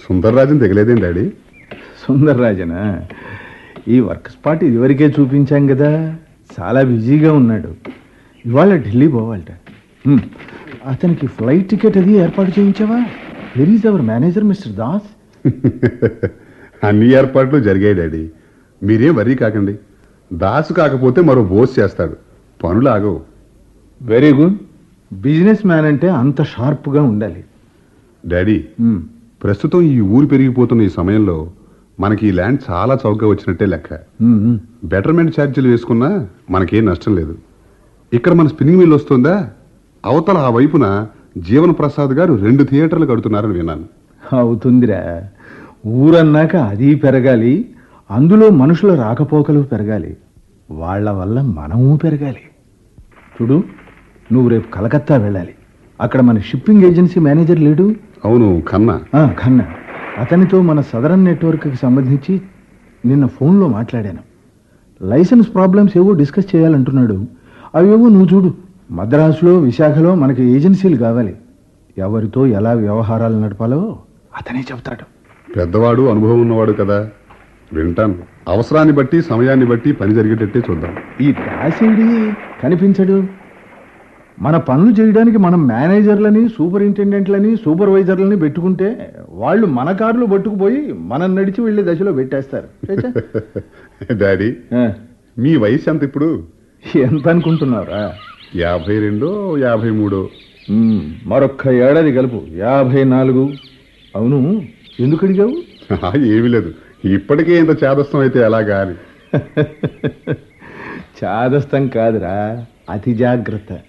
Sundarrajan దిగలేదేం daddy సుందర్రాజనా ఈ work spot ఇదివరకే చూపించాం కదా చాలా బిజీగా ఉన్నాడు ఇవాళ ఢిల్లీ పోవాలట హ్మ్. అతనికి ఫ్లైట్ టికెట్ అది ఏర్పాటు చేయించావా where is our manager mister Das అన్ని ఏర్పాట్లు జరిగాయి డాడీ మీరేం వరీ కాకండి దాసు కాకపోతే మరో బోస్ చేస్తాడు పనులు ఆగవు వెరీ గుడ్ బిజినెస్ మ్యాన్ అంటే అంత షార్ప్గా ఉండాలి డాడీ హ్మ్. ప్రస్తుతం ఈ ఊరు పెరిగిపోతున్న ఈ సమయంలో మనకి ఈ ల్యాండ్ చాలా చౌకగా వచ్చినట్టే లెక్క హ్మ్, హ్మ్. బెటర్మెంట్ ఛార్జీలు వేసుకున్నా మనకేం నష్టం లేదు ఇక్కడ మన స్పిన్నింగ్ మిల్ వస్తుందా అవతల ఆ వైపున జీవన్ ప్రసాద్ గారు రెండు థియేటర్లు కడుతున్నారని విన్నాను అవుతుందిరా ఊరన్నాక అది పెరగాలి అందులో మనుషుల రాకపోకలు పెరగాలి వాళ్ళ వల్ల మనము పెరగాలి చూడు నువ్వు రేపు కలకత్తా వెళ్ళాలి అక్కడ మన షిప్పింగ్ ఏజెన్సీ మేనేజర్ లేడు అవును కన్నా ఆ, ఖన్నా అతనితో మన సదరన్ నెట్వర్క్కి సంబంధించి నిన్న ఫోన్లో మాట్లాడాను లైసెన్స్ ప్రాబ్లమ్స్ ఏవో డిస్కస్ చేయాలంటున్నాడు అవేవో నువ్వు చూడు మద్రాసులో విశాఖలో మనకి ఏజెన్సీలు కావాలి ఎవరితో ఎలా వ్యవహారాలు నడపాలో అతనే చెబుతాడు పెద్దవాడు అనుభవం ఉన్నవాడు కదా వింటాను అవసరాన్ని బట్టి సమయాన్ని బట్టి పని జరిగేటట్టే చూద్దాం ఈ దాసిడి కనిపించడు మన పనులు చేయడానికి మనం మేనేజర్లని సూపరింటెండెంట్లని సూపర్వైజర్లని పెట్టుకుంటే వాళ్ళు మన కార్లు పట్టుకుపోయి మనం నడిచి వెళ్ళే దశలో పెట్టేస్తారు ఛే, ఛే. డాడీ ఆ, మీ వయసు ఎంత ఇప్పుడు ఎంత అనుకుంటున్నారా యాభై రెండో యాభై మూడో మ్మ్, మరొక్క ఏడాది కలుపు యాభై నాలుగు అవును ఎందుకు అడిగావు ఆహా, ఏమీ లేదు ఇప్పటికే ఇంత చేదస్తం అయితే ఎలాగా అని చాదస్తం కాదురా అతి జాగ్రత్త